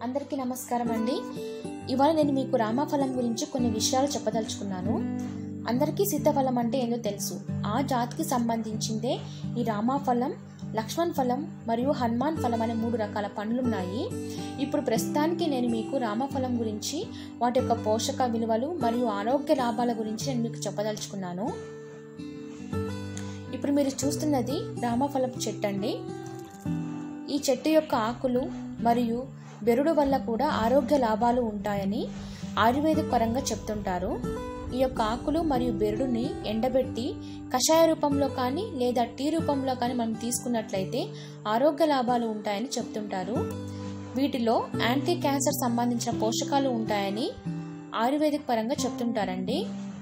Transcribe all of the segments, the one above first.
అందరికీ నమస్కారం అండి ఇవాళ నేను మీకు రామఫలం గురించి కొన్ని విషయాలు చెప్పదలుచుకున్నాను అందరికీ సీతాఫలం అంటే ఏందో తెలుసు ఆ జాతికి సంబంధించిందే ఈ రామఫలం లక్ష్మణ్ ఫలం మరియు హనుమాన్ ఫలం అనే మూడు రకాల పండ్లు ఉన్నాయి ఇప్పుడు ప్రస్తుతానికి నేను మీకు రామఫలం గురించి వాటి యొక్క పోషక విలువలు మరియు ఆరోగ్య లాభాల గురించి నేను మీకు చెప్పదలుచుకున్నాను ఇప్పుడు మీరు చూస్తున్నది రామఫలపు చెట్టు అండి ఈ చెట్టు యొక్క ఆకులు మరియు బెరుడు వల్ల కూడా ఆరోగ్య లాభాలు ఉంటాయని ఆయుర్వేదిక పరంగా చెప్తుంటారు ఈ యొక్క ఆకులు మరియు బెరుడుని ఎండబెట్టి కషాయ రూపంలో కానీ లేదా టీ రూపంలో కానీ మనం తీసుకున్నట్లయితే ఆరోగ్య లాభాలు ఉంటాయని చెప్తుంటారు వీటిలో యాంటీ క్యాన్సర్ సంబంధించిన పోషకాలు ఉంటాయని ఆయుర్వేదిక పరంగా చెప్తుంటారండి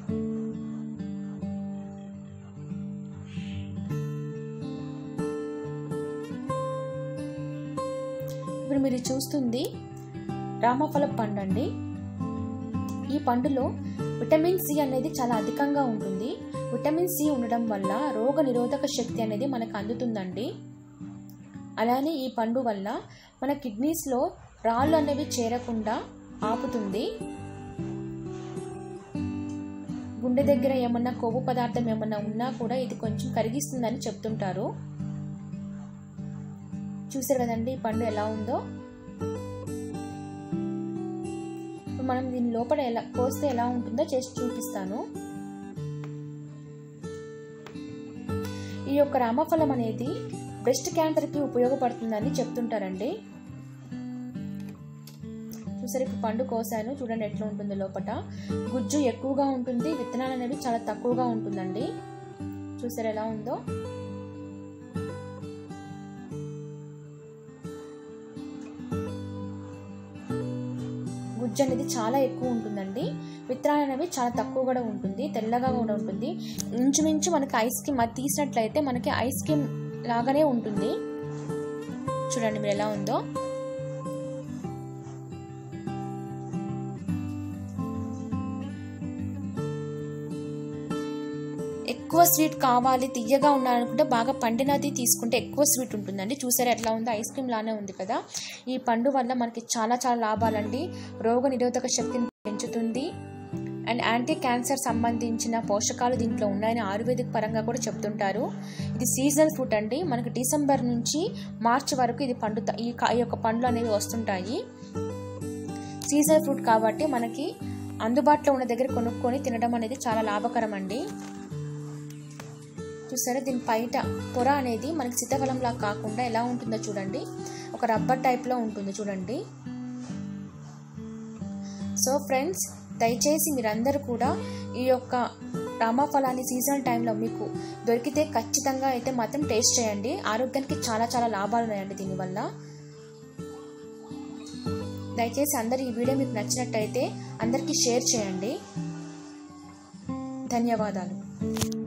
ఇప్పుడు మీరు చూస్తుంది రామఫల పండు అండి ఈ పండులో విటమిన్ సి అనేది చాలా అధికంగా ఉంటుంది విటమిన్ సి ఉండడం వల్ల రోగ నిరోధక శక్తి అనేది మనకు అందుతుందండి అలానే ఈ పండు వల్ల మన కిడ్నీస్లో రాళ్ళు అనేవి చేరకుండా ఆపుతుంది గుండె దగ్గర ఏమన్నా కొవ్వు పదార్థం ఏమన్నా ఉన్నా కూడా ఇది కొంచెం కరిగిస్తుందని చెప్తుంటారు చూసారు కదండి ఈ పండు ఎలా ఉందో ఇప్పుడు మనం దీని లోపల ఎలా కోస్తే ఎలా ఉంటుందో చేసి చూపిస్తాను ఈ యొక్క రామఫలం అనేది బ్రెస్ట్ క్యాన్సర్కి ఉపయోగపడుతుందని చెప్తుంటారండి చూసారు ఇప్పుడు పండు కోసాను చూడండి ఎట్లా ఉంటుంది లోపల గుజ్జు ఎక్కువగా ఉంటుంది విత్తనాలు అనేవి చాలా తక్కువగా ఉంటుందండి చూసారు ఎలా ఉందో గుజ్జు అనేది చాలా ఎక్కువ ఉంటుందండి విత్తనాలు అనేవి చాలా తక్కువ కూడా ఉంటుంది తెల్లగా కూడా ఉంటుంది ఇంచుమించు మనకి ఐస్ క్రీమ్ అది తీసినట్లయితే మనకి ఐస్ క్రీమ్ లాగానే ఉంటుంది చూడండి మీరు ఎలా ఉందో ఎక్కువ స్వీట్ కావాలి తీయగా ఉండాలనుకుంటే బాగా పండినది తీసుకుంటే ఎక్కువ స్వీట్ ఉంటుందండి చూసారా ఎట్లా ఉందో ఐస్ క్రీమ్ లానే ఉంది కదా ఈ పండు వల్ల మనకి చాలా చాలా లాభాలండి రోగ నిరోధక శక్తిని పెంచుతుంది అండ్ యాంటీ క్యాన్సర్ సంబంధించిన పోషకాలు దీంట్లో ఉన్నాయని ఆయుర్వేదిక్ పరంగా కూడా చెప్తుంటారు ఇది సీజనల్ ఫ్రూట్ అండి మనకి డిసెంబర్ నుంచి మార్చి వరకు ఇది పండు ఈ ఈ యొక్క పండ్లు అనేవి వస్తుంటాయి సీజనల్ ఫ్రూట్ కాబట్టి మనకి అందుబాటులో ఉన్న దగ్గర కొనుక్కొని తినడం అనేది చాలా లాభకరం అండి చూసారా దీని బయట పొర అనేది మనకి సీతాఫలంలా కాకుండా ఎలా ఉంటుందో చూడండి ఒక రబ్బర్ టైప్లో ఉంటుంది చూడండి సో ఫ్రెండ్స్ దయచేసి మీరందరూ కూడా ఈ యొక్క రామఫలాన్ని సీజనల్ టైంలో మీకు దొరికితే ఖచ్చితంగా అయితే మాత్రం టేస్ట్ చేయండి ఆరోగ్యానికి చాలా చాలా లాభాలు ఉన్నాయండి దీనివల్ల దయచేసి అందరు ఈ వీడియో మీకు నచ్చినట్టయితే అందరికీ షేర్ చేయండి ధన్యవాదాలు